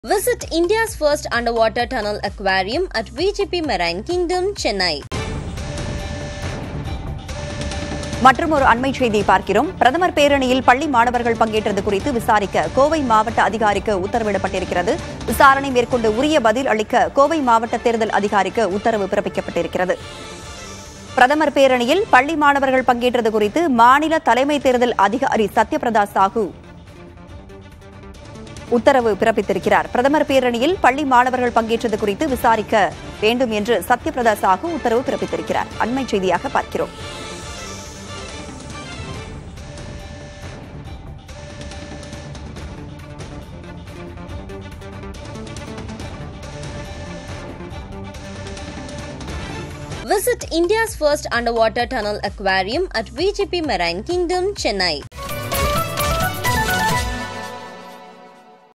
Visit India's first underwater tunnel aquarium at VGP Marine Kingdom, Chennai. மற்றும் ஒரு அண்மை செய்தி பார்க்கிறோம் பிரதமர் பேரணியில் பள்ளி மாணவர்கள் பங்கேற்றது குறித்து விசாரிக்க கோவை மாவட்ட அதிகாரிக்கு உத்தரவிடப்பட்டிருக்கிறது விசாரணை மேற்கொண்டு உரிய பதில் அளிக்க கோவை மாவட்ட தேர்தல் அதிகாரிக்கு உத்தரவு பிறப்பிக்கப்பட்டிருக்கிறது பிரதமர் பேரணியில் பள்ளி மாணவர்கள் பங்கேற்றது குறித்து மாநில தலைமை தேர்தல் அதிகாரி சத்யபிரதா சாஹூ உத்தரவு பிறப்பித்திருக்கிறார் பிரதமர் பேரணியில் பள்ளி மாணவர்கள் பங்கேற்றது குறித்து விசாரிக்க வேண்டும் என்று சத்யபிரதா சாஹூ உத்தரவு பிறப்பித்திருக்கிறார் அண்மை செய்தியாக பார்க்கிறோம் Visit India's first underwater tunnel aquarium at VGP Marine Kingdom, Chennai.